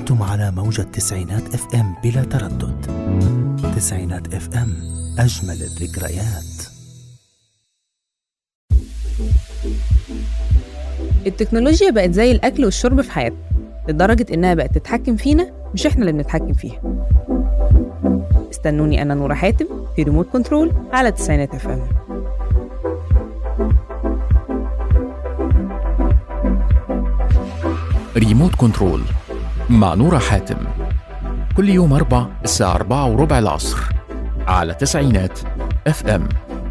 أنتم على موجة تسعينات اف ام بلا تردد تسعينات اف ام أجمل الذكريات التكنولوجيا بقت زي الأكل والشرب في حياتنا لدرجة إنها بقت تتحكم فينا مش إحنا اللي بنتحكم فيها استنوني أنا نورة حاتم في ريموت كنترول على تسعينات اف ام ريموت كنترول مع نورة حاتم كل يوم أربع الساعة أربعة وربع العصر على تسعينات اف ام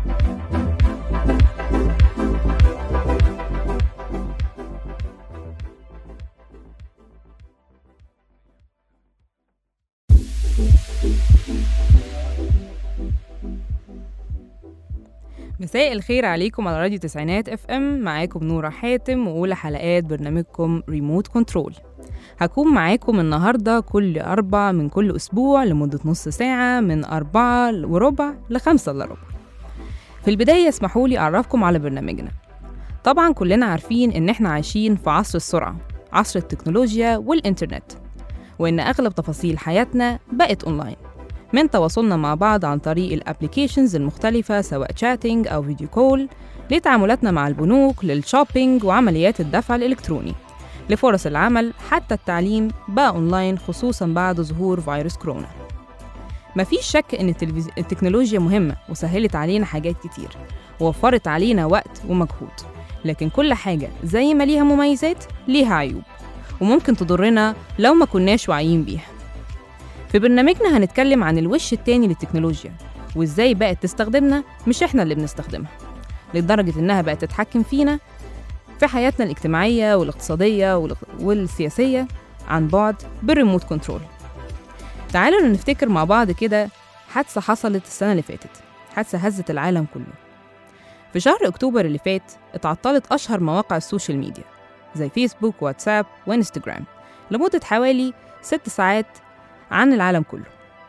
مساء الخير عليكم على راديو تسعينات اف ام معاكم نورة حاتم وأولى حلقات برنامجكم ريموت كنترول هكون معاكم النهاردة كل أربع من كل أسبوع لمدة نص ساعة من أربعة وربع لخمسة إلا ربع في البداية اسمحوا لي أعرفكم على برنامجنا طبعا كلنا عارفين إن إحنا عايشين في عصر السرعة عصر التكنولوجيا والإنترنت وإن أغلب تفاصيل حياتنا بقت أونلاين من تواصلنا مع بعض عن طريق الابليكيشنز المختلفة سواء تشاتنج أو فيديو كول لتعاملاتنا مع البنوك للشوبينج وعمليات الدفع الإلكتروني لفرص العمل حتى التعليم بقى أونلاين خصوصا بعد ظهور فيروس كورونا مفيش شك إن التلفز... التكنولوجيا مهمة وسهلت علينا حاجات كتير ووفرت علينا وقت ومجهود لكن كل حاجة زي ما ليها مميزات ليها عيوب وممكن تضرنا لو ما كناش واعيين بيها في برنامجنا هنتكلم عن الوش التاني للتكنولوجيا وازاي بقت تستخدمنا مش احنا اللي بنستخدمها لدرجة انها بقت تتحكم فينا في حياتنا الاجتماعية والاقتصادية والاق- والسياسية عن بعد بالريموت كنترول تعالوا نفتكر مع بعض كده حادثة حصلت السنة اللي فاتت حادثة هزت العالم كله في شهر أكتوبر اللي فات اتعطلت أشهر مواقع السوشيال ميديا زي فيسبوك واتساب وانستجرام لمدة حوالي ست ساعات عن العالم كله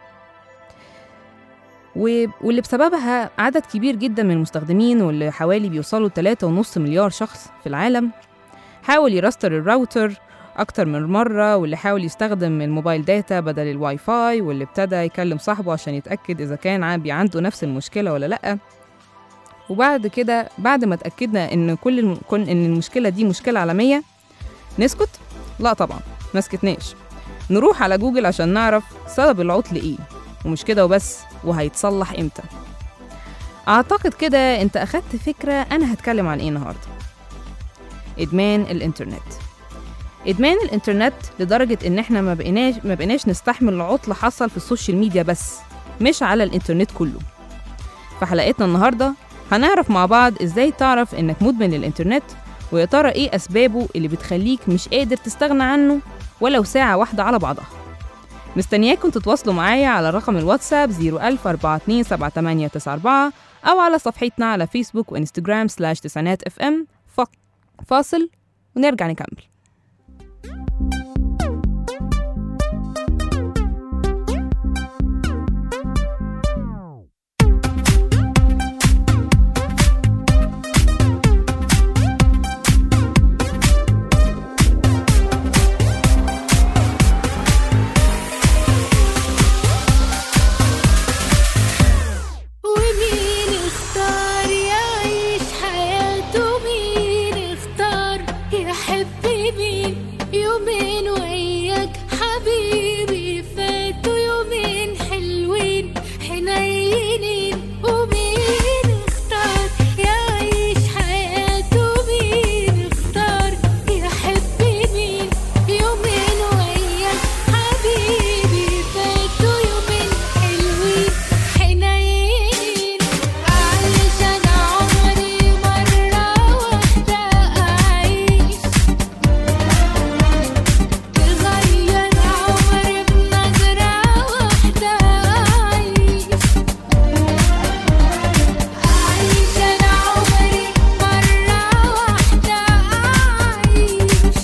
و- واللي بسببها عدد كبير جدا من المستخدمين واللي حوالي بيوصلوا 3.5 مليار شخص في العالم حاول يراستر الراوتر أكتر من مرة واللي حاول يستخدم الموبايل داتا بدل الواي فاي واللي ابتدى يكلم صاحبه عشان يتأكد إذا كان عن- عنده نفس المشكلة ولا لأ وبعد كده بعد ما اتأكدنا إن كل الم... كن- إن المشكلة دي مشكلة عالمية نسكت؟ لا طبعا ما سكتناش نروح على جوجل عشان نعرف سبب العطل ايه ومش كده وبس وهيتصلح امتى اعتقد كده انت اخدت فكرة انا هتكلم عن ايه النهاردة ادمان الانترنت ادمان الانترنت لدرجة ان احنا ما بقيناش ما بقيناش نستحمل عطل حصل في السوشيال ميديا بس مش على الانترنت كله في حلقتنا النهاردة هنعرف مع بعض ازاي تعرف انك مدمن للانترنت ويا ترى ايه اسبابه اللي بتخليك مش قادر تستغنى عنه ولو ساعة واحدة على بعضها مستنياكم تتواصلوا معايا على رقم الواتساب 010427894 أو على صفحتنا على فيسبوك وإنستجرام سلاش تسعينات اف ام فاصل ونرجع نكمل ومين اختار يعيش حياته مين اختار يحب مين يومين وياك حبيبي فاتوا يومين حلوين حنينين ومين اختار يعيش حياته مين اختار يحب مين يومين وياك حبيبي فاتوا يومين حلوين حنين علشان عمري مرة واحدة أعيش تغير عمري بنظرة واحدة أعيش أعيش أنا عمري مرة واحدة أعيش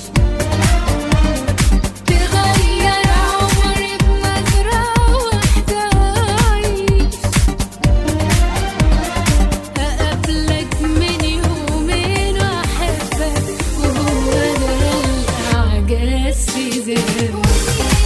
تغير عمري بنظرة واحدة أعيش أقابلك من يومين وأحبك وهو ده الإعجاز في ذهني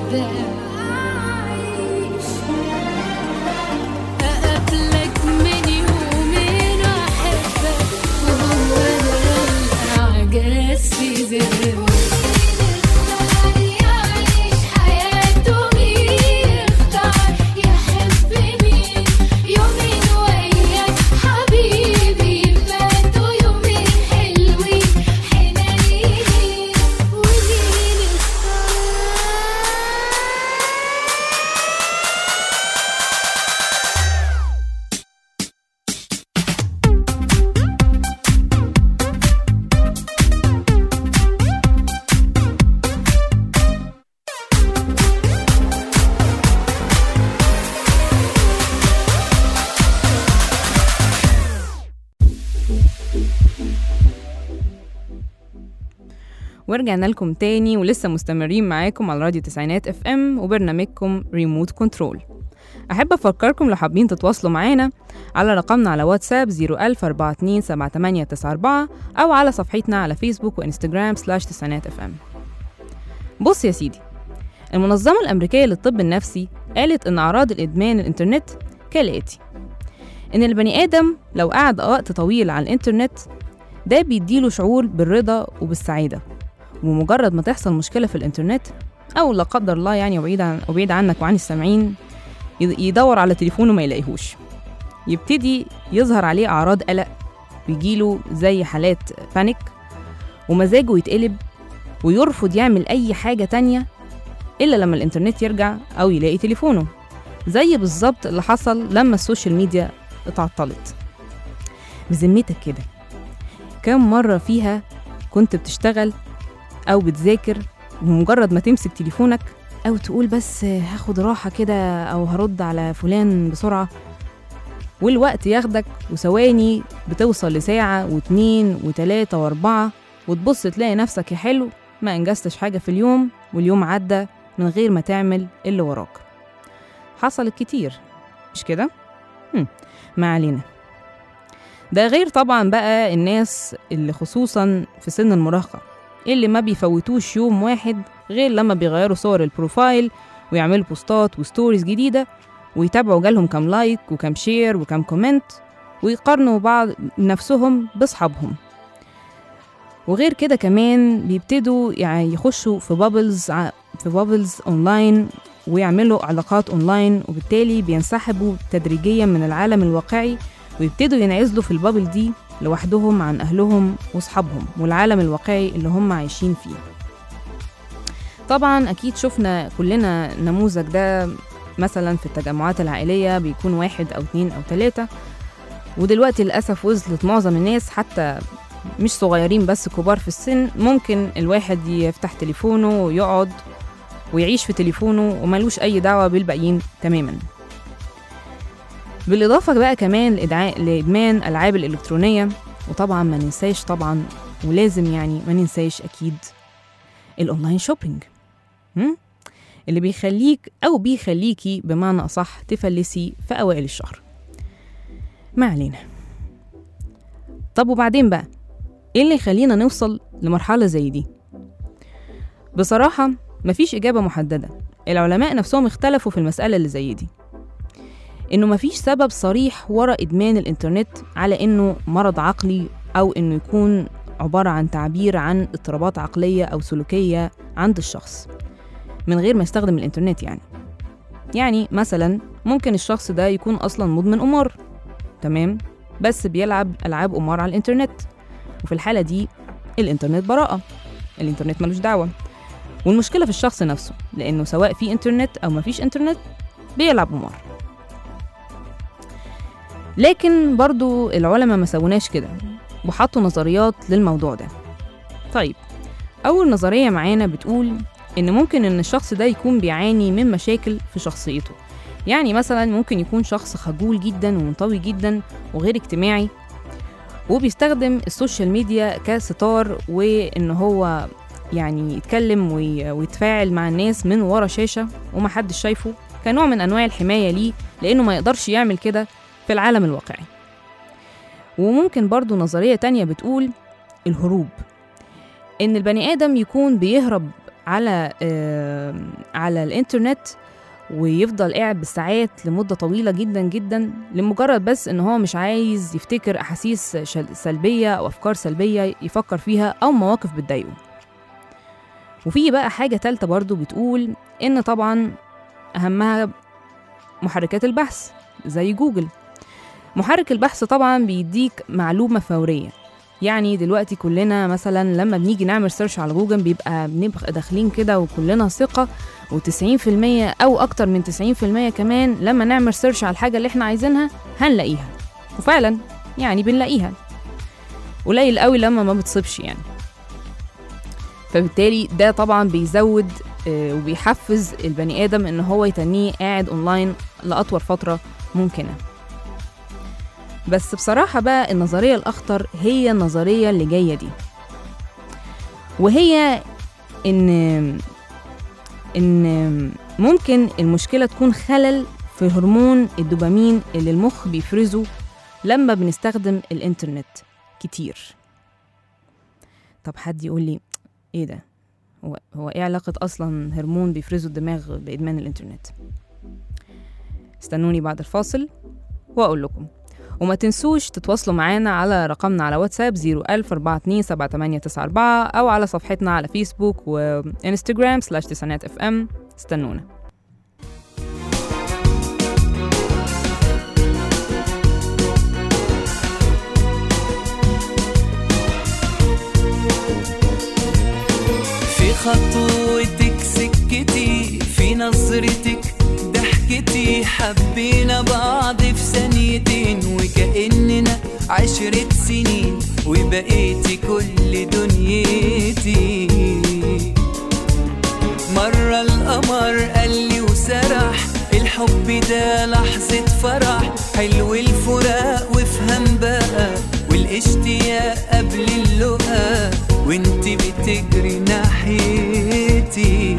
أحبك أقابلك من يومين وأحبك وهو ده الإعجاز في ذهني يعيش حياته مين يختار يحب مين يومين وياك حبيبي فاتوا يومين حلوين حنينين ومين اختار ورجعنا لكم تاني ولسه مستمرين معاكم على راديو تسعينات اف ام وبرنامجكم ريموت كنترول أحب أفكركم لو حابين تتواصلوا معانا على رقمنا على واتساب 010427894 أو على صفحتنا على فيسبوك وإنستجرام سلاش تسعينات اف ام بص يا سيدي المنظمة الأمريكية للطب النفسي قالت إن أعراض الإدمان الإنترنت كالآتي إن البني آدم لو قعد وقت طويل على الإنترنت ده بيديله شعور بالرضا وبالسعادة ومجرد ما تحصل مشكلة في الإنترنت أو لا قدر الله يعني وبعيد عن وبعيد عنك وعن السامعين يد- يدور على تليفونه ما يلاقيهوش يبتدي يظهر عليه أعراض قلق ويجيله زي حالات بانيك ومزاجه يتقلب ويرفض يعمل أي حاجة تانية إلا لما الإنترنت يرجع أو يلاقي تليفونه زي بالظبط اللي حصل لما السوشيال ميديا اتعطلت بذمتك كده كم مرة فيها كنت بتشتغل أو بتذاكر ومجرد ما تمسك تليفونك أو تقول بس هاخد راحة كده أو هرد على فلان بسرعة والوقت ياخدك وثواني بتوصل لساعة واتنين وتلاتة وأربعة وتبص تلاقي نفسك يا حلو ما أنجزتش حاجة في اليوم واليوم عدى من غير ما تعمل اللي وراك حصلت كتير مش كده؟ هم، ما علينا ده غير طبعا بقى الناس اللي خصوصا في سن المراهقة اللي ما بيفوتوش يوم واحد غير لما بيغيروا صور البروفايل ويعملوا بوستات وستوريز جديدة ويتابعوا جالهم كام لايك وكام شير وكام كومنت ويقارنوا بعض نفسهم بأصحابهم وغير كده كمان بيبتدوا يعني يخشوا في بابلز في بابلز اونلاين ويعملوا علاقات اونلاين وبالتالي بينسحبوا تدريجيا من العالم الواقعي ويبتدوا ينعزلوا في البابل دي لوحدهم عن أهلهم وأصحابهم والعالم الواقعي اللي هم عايشين فيه طبعا أكيد شفنا كلنا النموذج ده مثلا في التجمعات العائلية بيكون واحد أو اتنين أو تلاتة ودلوقتي للأسف وصلت معظم الناس حتى مش صغيرين بس كبار في السن ممكن الواحد يفتح تليفونه ويقعد ويعيش في تليفونه وملوش أي دعوة بالباقيين تماما بالإضافة بقى كمان لإدعاء لإدمان الألعاب الإلكترونية وطبعا ما ننساش طبعا ولازم يعني ما ننساش أكيد الأونلاين شوبينج هم؟ اللي بيخليك أو بيخليكي بمعنى أصح تفلسي في أوائل الشهر ما علينا طب وبعدين بقى إيه اللي يخلينا نوصل لمرحلة زي دي بصراحة مفيش إجابة محددة العلماء نفسهم اختلفوا في المسألة اللي زي دي إنه مفيش سبب صريح ورا إدمان الإنترنت على إنه مرض عقلي أو إنه يكون عبارة عن تعبير عن اضطرابات عقلية أو سلوكية عند الشخص من غير ما يستخدم الإنترنت يعني يعني مثلا ممكن الشخص ده يكون أصلا مدمن قمار تمام بس بيلعب ألعاب قمار على الإنترنت وفي الحالة دي الإنترنت براءة الإنترنت ملوش دعوة والمشكلة في الشخص نفسه لأنه سواء في إنترنت أو مفيش إنترنت بيلعب قمار لكن برضو العلماء ما سووناش كده وحطوا نظريات للموضوع ده طيب أول نظرية معانا بتقول إن ممكن إن الشخص ده يكون بيعاني من مشاكل في شخصيته يعني مثلا ممكن يكون شخص خجول جدا ومنطوي جدا وغير اجتماعي وبيستخدم السوشيال ميديا كستار وإن هو يعني يتكلم وي- ويتفاعل مع الناس من ورا شاشة ومحدش شايفه كنوع من أنواع الحماية ليه لأنه ما يقدرش يعمل كده في العالم الواقعي وممكن برضو نظرية تانية بتقول الهروب إن البني آدم يكون بيهرب على آه على الانترنت ويفضل قاعد بالساعات لمدة طويلة جدا جدا لمجرد بس ان هو مش عايز يفتكر احاسيس شل- سلبية او افكار سلبية يفكر فيها او مواقف بتضايقه وفي بقى حاجة تالتة برضو بتقول ان طبعا اهمها محركات البحث زي جوجل محرك البحث طبعا بيديك معلومة فورية يعني دلوقتي كلنا مثلا لما بنيجي نعمل سيرش على جوجل بيبقى بنبقى داخلين كده وكلنا ثقة و90% أو أكتر من 90% كمان لما نعمل سيرش على الحاجة اللي احنا عايزينها هنلاقيها وفعلا يعني بنلاقيها قليل قوي لما ما بتصيبش يعني فبالتالي ده طبعا بيزود آه، وبيحفز البني آدم إن هو يتنيه قاعد أونلاين لأطول فترة ممكنة بس بصراحة بقى النظرية الأخطر هي النظرية اللي جاية دي وهي إن إن ممكن المشكلة تكون خلل في هرمون الدوبامين اللي المخ بيفرزه لما بنستخدم الإنترنت كتير طب حد يقول لي إيه ده؟ هو, هو إيه علاقة أصلا هرمون بيفرزه الدماغ بإدمان الإنترنت؟ استنوني بعد الفاصل وأقول لكم وما تنسوش تتواصلوا معانا على رقمنا على واتساب 010427894 أو على صفحتنا على فيسبوك وإنستجرام سلاش تسعينات اف ام استنونا في خطوتك سكتي في نظرتك ضحكتي حبينا بعض في ثانيتين وكأننا عشرة سنين وبقيتي كل دنيتي مرة القمر قال لي وسرح الحب ده لحظة فرح حلو الفراق وافهم بقى والاشتياق قبل اللقا وانت بتجري ناحيتي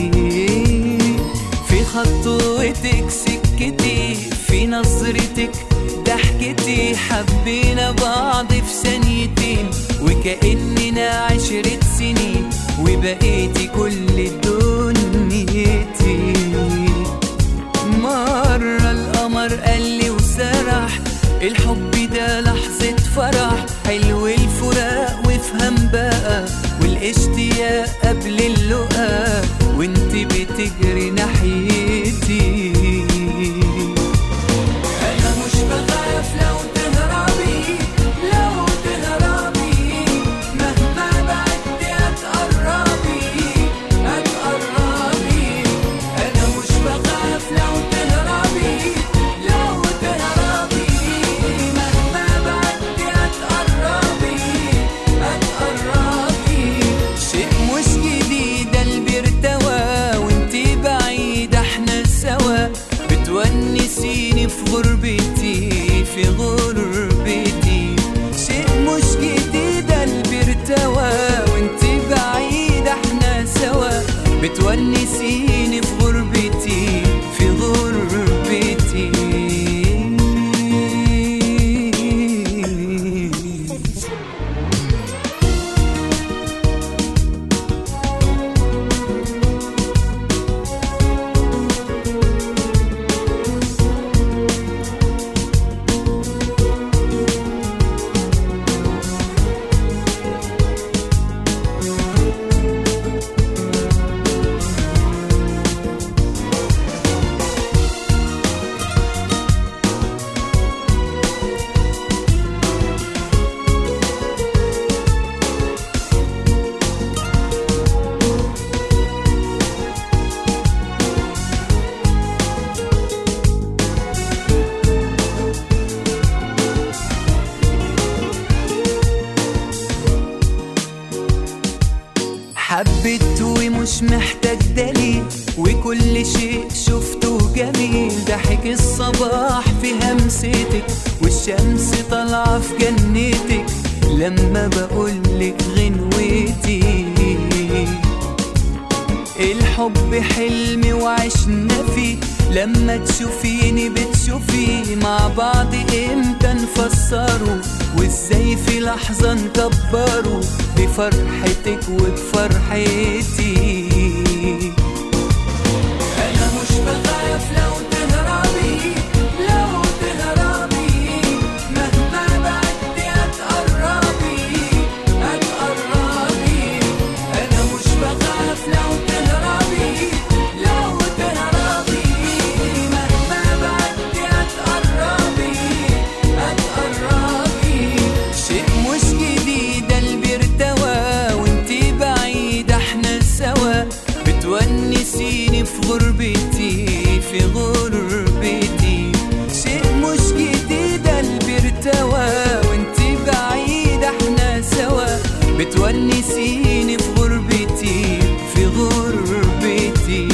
في خطوتك سكتي في نظرتك ضحكتي حبينا بعض في ثانيتين وكأننا عشرة سنين وبقيتي كل دنيتي مرة القمر قال لي وسرح الحب ده لحظة فرح حلو الفراق وافهم بقى والاشتياق قبل اللقا وانت بتجري ناحيتي انا مش بخاف لو تهربي لو تهربي مهما بعدت هتقربي هتقربي انا مش بخاف لو تهربي لو تهربي مهما بعدت هتقربي هتقربي شيء مش جديد قلبي ارتوى وانتي بعيدة احنا سوا بتونسيني في غربتي في غربتي شيء مش جديد قلبي ارتوى وانتي بعيدة احنا سوا بتونسيني في غربتي في غربتي حبيت ومش محتاج دليل وكل شيء شفته جميل ضحك الصباح في همستك والشمس طالعة في جنتك لما بقولك غنوتي الحب حلم وعشنا فيه لما تشوفيني بتشوفيه مع بعض امتى نفسره وازاي في لحظة نكبره بفرحتك وبفرحتي غربتي في غربتي شيء مش جديد قلبي ارتوى وانتي بعيد احنا سوا بتونسيني في غربتي في غربتي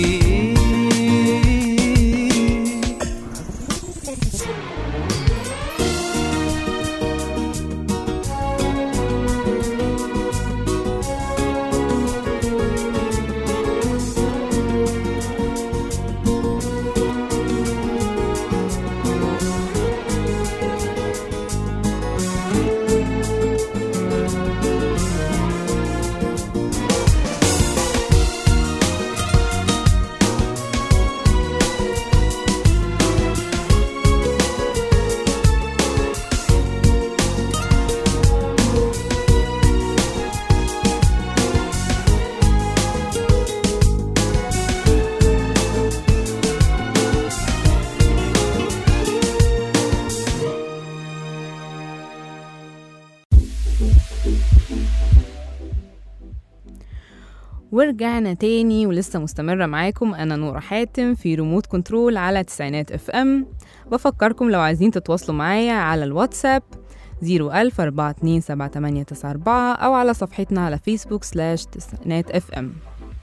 ورجعنا تاني ولسه مستمرة معاكم أنا نورة حاتم في ريموت كنترول على تسعينات اف ام بفكركم لو عايزين تتواصلوا معايا على الواتساب 01000 427 أو على صفحتنا على فيسبوك سلاش تسعينات اف ام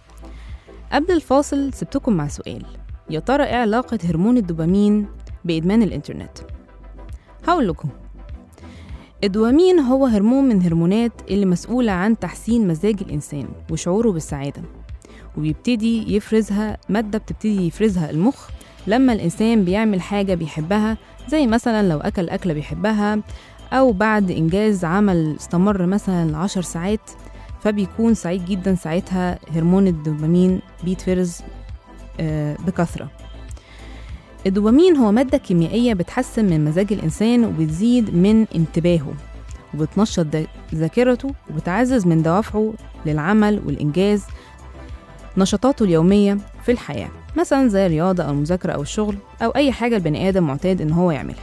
قبل الفاصل سبتكم مع سؤال يا ترى ايه علاقة هرمون الدوبامين بإدمان الإنترنت؟ هقول لكم الدوبامين هو هرمون من هرمونات اللي مسؤولة عن تحسين مزاج الإنسان وشعوره بالسعادة وبيبتدي يفرزها مادة بتبتدي يفرزها المخ لما الإنسان بيعمل حاجة بيحبها زي مثلا لو أكل أكلة بيحبها أو بعد إنجاز عمل استمر مثلا عشر ساعات فبيكون سعيد جدا ساعتها هرمون الدوبامين بيتفرز آه، بكثرة الدوبامين هو مادة كيميائية بتحسن من مزاج الإنسان وبتزيد من انتباهه وبتنشط ذا- ذاكرته وبتعزز من دوافعه للعمل والإنجاز نشاطاته اليومية في الحياة مثلا زي الرياضة أو المذاكرة أو الشغل أو أي حاجة البني آدم معتاد إن هو يعملها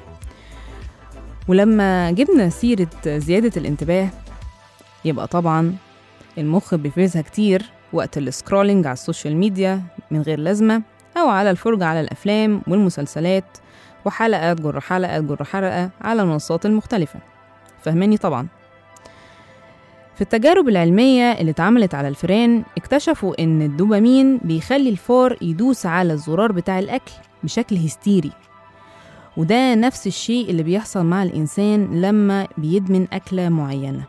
ولما جبنا سيرة زيادة الانتباه يبقى طبعا المخ بيفرزها كتير وقت السكرولينج على السوشيال ميديا من غير لازمة أو على الفرجة على الأفلام والمسلسلات وحلقات جر حلقة جر حلقة على المنصات المختلفة فهماني طبعا في التجارب العلمية اللي اتعملت على الفئران اكتشفوا إن الدوبامين بيخلي الفار يدوس على الزرار بتاع الأكل بشكل هستيري وده نفس الشيء اللي بيحصل مع الإنسان لما بيدمن أكلة معينة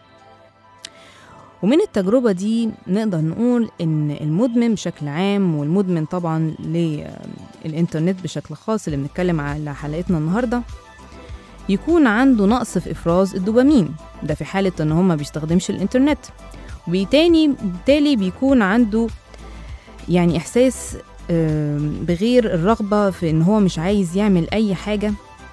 ومن التجربة دي نقدر نقول إن المدمن بشكل عام والمدمن طبعا للإنترنت بشكل خاص اللي بنتكلم على حلقتنا النهاردة يكون عنده نقص في إفراز الدوبامين ده في حالة إن هو ما بيستخدمش الإنترنت وبالتالي بالتالي بيكون عنده يعني إحساس آم، بغير الرغبة في إن هو مش عايز يعمل أي حاجة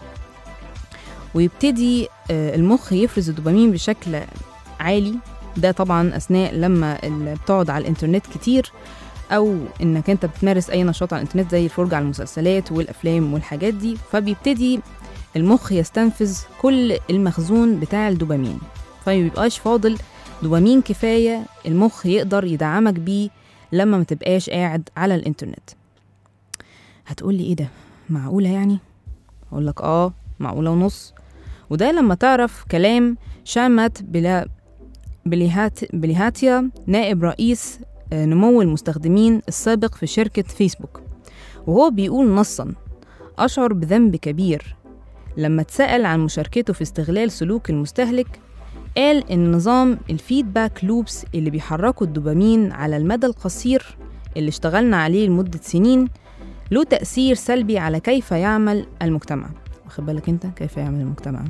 ويبتدي آه، المخ يفرز الدوبامين بشكل عالي ده طبعا اثناء لما ال- بتقعد على الانترنت كتير او انك انت بتمارس اي نشاط على الانترنت زي الفرجه على المسلسلات والافلام والحاجات دي فبيبتدي المخ يستنفذ كل المخزون بتاع الدوبامين فمبيبقاش فاضل دوبامين كفايه المخ يقدر يدعمك بيه لما ما تبقاش قاعد على الانترنت هتقولي ايه ده معقوله يعني اقول لك اه معقوله ونص وده لما تعرف كلام شامت بلا بليهات بليهاتيا نائب رئيس آه، نمو المستخدمين السابق في شركة فيسبوك وهو بيقول نصا أشعر بذنب كبير لما اتسأل عن مشاركته في استغلال سلوك المستهلك قال إن نظام الفيدباك لوبس اللي بيحركوا الدوبامين على المدى القصير اللي اشتغلنا عليه لمدة سنين له تأثير سلبي على كيف يعمل المجتمع واخد بالك انت كيف يعمل المجتمع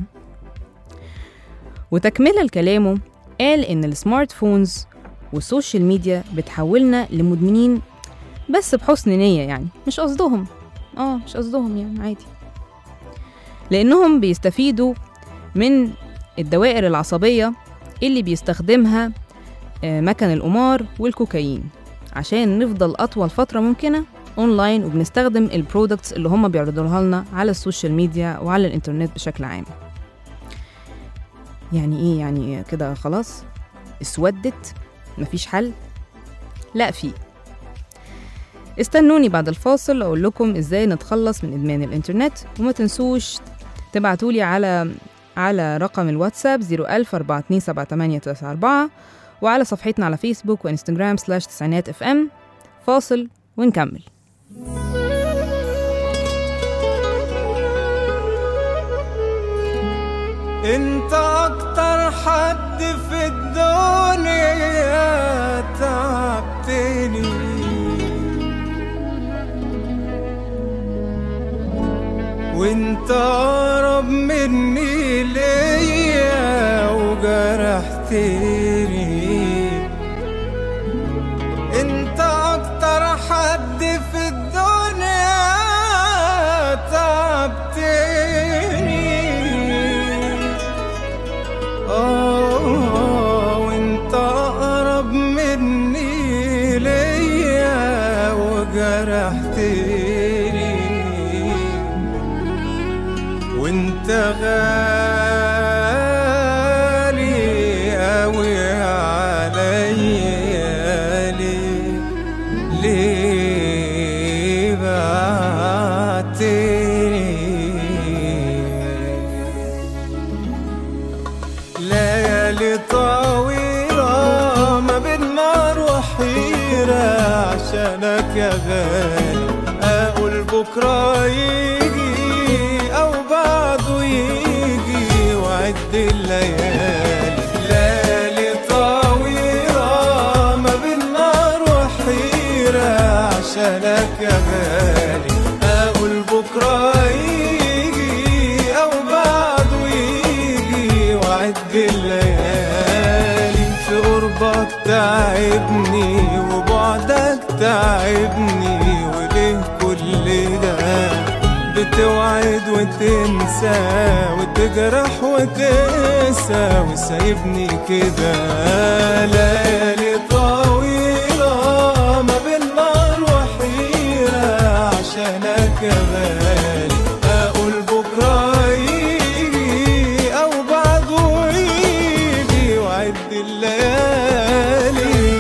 وتكملة لكلامه قال إن السمارت فونز والسوشيال ميديا بتحولنا لمدمنين بس بحسن نية يعني مش قصدهم اه مش قصدهم يعني عادي لأنهم بيستفيدوا من الدوائر العصبية اللي بيستخدمها آه، مكن القمار والكوكايين عشان نفضل أطول فترة ممكنة اونلاين وبنستخدم البرودكتس اللي هم بيعرضوها لنا على السوشيال ميديا وعلى الانترنت بشكل عام يعني ايه يعني كده خلاص اسودت مفيش حل لا في استنوني بعد الفاصل أقول لكم إزاي نتخلص من إدمان الإنترنت وما تنسوش تبعتولي على على رقم الواتساب 010427894 وعلى صفحتنا على فيسبوك وانستجرام سلاش تسعينات اف ام فاصل ونكمل انت اكتر حد في الدنيا تعبتني وانت اقرب مني ليا وجرحتني انت اكتر حد في الدنيا تعبتني آه وانت أقرب مني ليا وجرحتني وانت غالي أوي عليا ليه ليه بعتني ليالي طويلة ما بين نار وحيرة عشانك يا غالي أقول بكرة يجي أو بعده يجي وعد الليالي ليالي طويلة ما بين نار وحيرة عشانك يا غالي أقول بكرة يجي أو بعده يجي وعد الليالي في قربك تعبني وبعدك تعبني وليه كل ده بتوعد وتنسى وتجرح وتنسى وسايبني كده ليالي طويلة ما بين نار وحيرة عشانك يا غالي أقول بكرة يجي أو بعده يجي وعد الليالي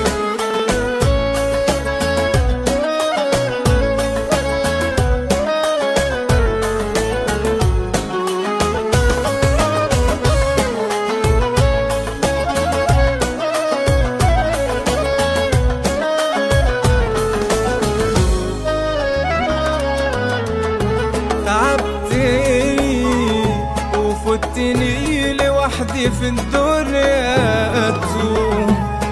تعبتني وفتني لوحدي في الدنيا أتوه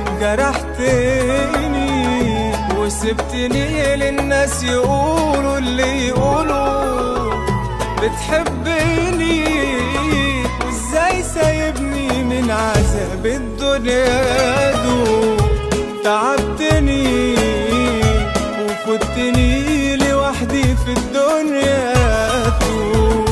جرحتني وسبتني للناس يقولوا اللي يقولوا بتحبني وازاي سايبني من عذاب الدنيا دول تعبتني وفتني لوحدي في الدنيا توه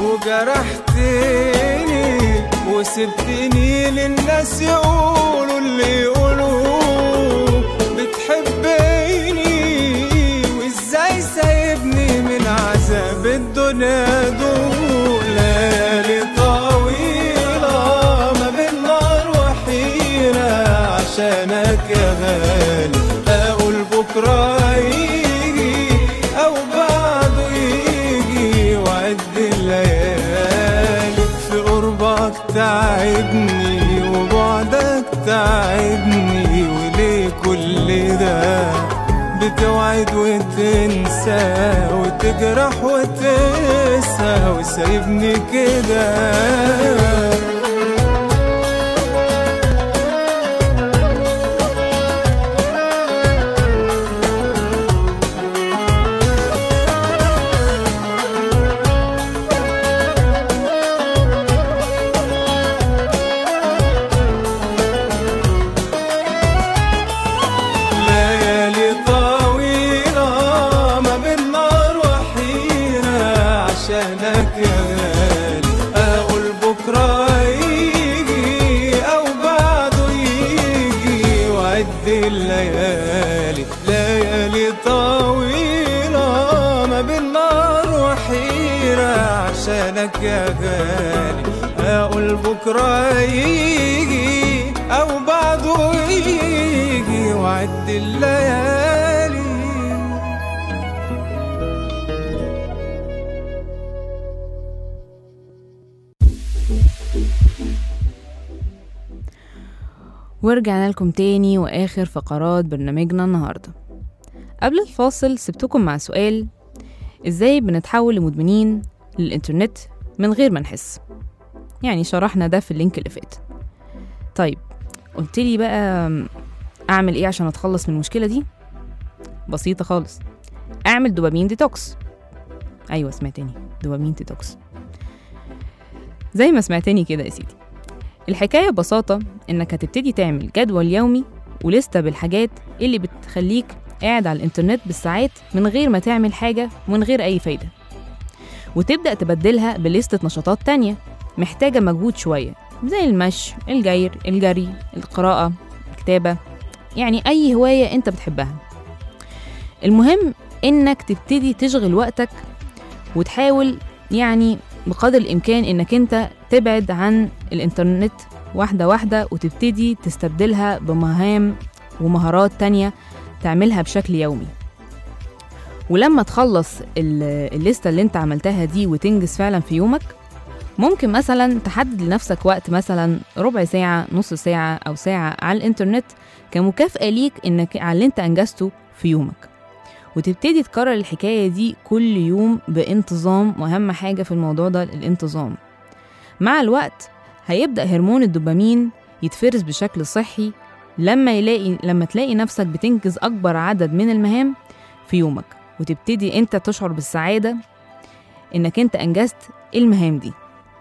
وجرحتني وسبتني للناس يقولوا اللي يقولوا بتحبني وازاي سايبني من عذاب الدنيا دول ليالي طويلة ما بين نار وحيرة عشانك يا غالي أقول بكرة يجي أو بعده يجي وعد الليالي في قربك تعبني وبعدك تعبني وليه كل ده بتوعد وتنسى وتجرح وتنسى وسايبني كده ليالي طويلة ما بين نار وحيرة عشانك يا غالي أقول بكرة يجي أو بعده يجي وعد الليالي ليالي طويلة ما بين نار وحيرة عشانك يا غالي أقول بكرة يجي أو بعده يجي وعد الليالي ورجعنا لكم تاني وآخر فقرات برنامجنا النهاردة قبل الفاصل سبتكم مع سؤال إزاي بنتحول لمدمنين للإنترنت من غير ما نحس يعني شرحنا ده في اللينك اللي فات طيب قلت لي بقى أعمل إيه عشان أتخلص من المشكلة دي بسيطة خالص أعمل دوبامين ديتوكس أيوة سمعتني دوبامين ديتوكس زي ما سمعتني كده يا سيدي الحكاية ببساطة إنك هتبتدي تعمل جدول يومي ولستة بالحاجات اللي بتخليك قاعد على الإنترنت بالساعات من غير ما تعمل حاجة ومن غير أي فايدة وتبدأ تبدلها بلستة نشاطات تانية محتاجة مجهود شوية زي المشي الجير الجري القراءة الكتابة يعني أي هواية أنت بتحبها المهم إنك تبتدي تشغل وقتك وتحاول يعني بقدر الإمكان إنك أنت تبعد عن الإنترنت واحدة واحدة وتبتدي تستبدلها بمهام ومهارات تانية تعملها بشكل يومي ولما تخلص ال- الليستة اللي انت عملتها دي وتنجز فعلا في يومك ممكن مثلا تحدد لنفسك وقت مثلا ربع ساعة نص ساعة أو ساعة على الإنترنت كمكافأة ليك إنك على اللي انت أنجزته في يومك وتبتدي تكرر الحكاية دي كل يوم بانتظام وأهم حاجة في الموضوع ده الانتظام مع الوقت هيبدأ هرمون الدوبامين يتفرز بشكل صحي لما يلاقي لما تلاقي نفسك بتنجز أكبر عدد من المهام في يومك وتبتدي أنت تشعر بالسعادة إنك أنت أنجزت المهام دي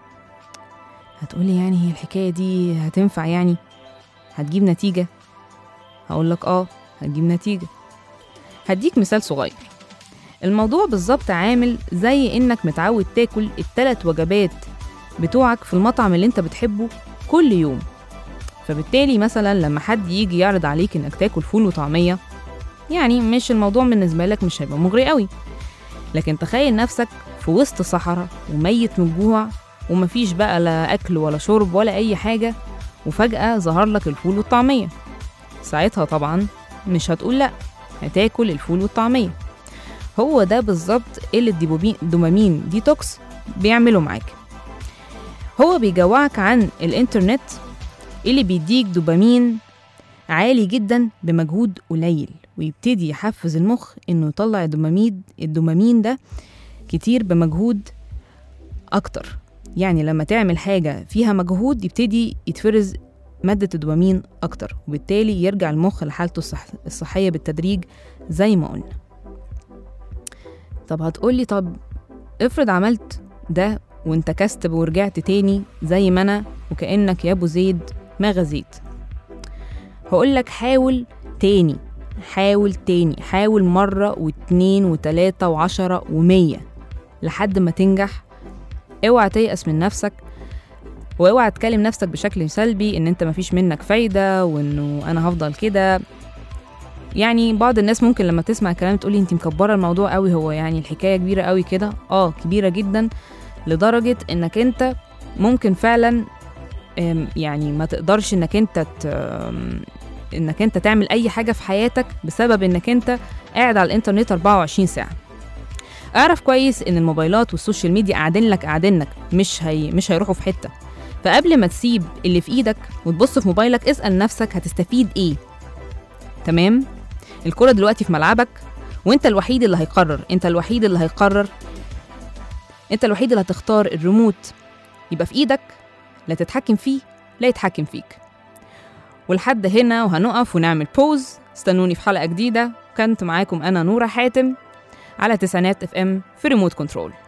هتقولي يعني هي الحكاية دي هتنفع يعني هتجيب نتيجة هقولك آه هتجيب نتيجة هديك مثال صغير الموضوع بالظبط عامل زي إنك متعود تاكل التلات وجبات بتوعك في المطعم اللي انت بتحبه كل يوم فبالتالي مثلا لما حد يجي يعرض عليك انك تاكل فول وطعمية يعني مش الموضوع بالنسبة لك مش هيبقى مغري قوي لكن تخيل نفسك في وسط صحراء وميت من الجوع ومفيش بقى لا أكل ولا شرب ولا أي حاجة وفجأة ظهر لك الفول والطعمية ساعتها طبعا مش هتقول لأ هتاكل الفول والطعمية هو ده بالظبط اللي الدوبامين الدوبامين ديتوكس بيعمله معاك هو بيجوعك عن الانترنت اللي بيديك دوبامين عالي جدا بمجهود قليل ويبتدي يحفز المخ انه يطلع الدوبامين الدوبامين ده كتير بمجهود اكتر يعني لما تعمل حاجة فيها مجهود يبتدي يتفرز مادة الدوبامين أكتر وبالتالي يرجع المخ لحالته الصح... الصحية بالتدريج زي ما قلنا طب هتقولي طب افرض عملت ده وانت كست ورجعت تاني زي ما انا وكأنك يا ابو زيد ما غزيت هقولك حاول تاني حاول تاني حاول مرة واتنين وتلاتة وعشرة ومية لحد ما تنجح اوعى تيأس من نفسك واوعى تكلم نفسك بشكل سلبي ان انت مفيش منك فايدة وانه انا هفضل كده يعني بعض الناس ممكن لما تسمع كلام تقولي انت مكبرة الموضوع قوي هو يعني الحكاية كبيرة قوي كده اه كبيرة جدا لدرجة انك انت ممكن فعلا أم، يعني ما تقدرش انك انت ت... أم، انك انت تعمل اي حاجة في حياتك بسبب انك انت قاعد على الانترنت 24 ساعة اعرف كويس ان الموبايلات والسوشيال ميديا قاعدين لك قاعدين لك مش هي مش هيروحوا في حتة فقبل ما تسيب اللي في ايدك وتبص في موبايلك اسأل نفسك هتستفيد ايه تمام الكرة دلوقتي في ملعبك وانت الوحيد اللي هيقرر انت الوحيد اللي هيقرر انت الوحيد اللي هتختار الريموت يبقى في ايدك لا تتحكم فيه لا يتحكم فيك ولحد هنا وهنقف ونعمل بوز استنوني في حلقة جديدة كنت معاكم أنا نورة حاتم على تسعينات اف ام في ريموت كنترول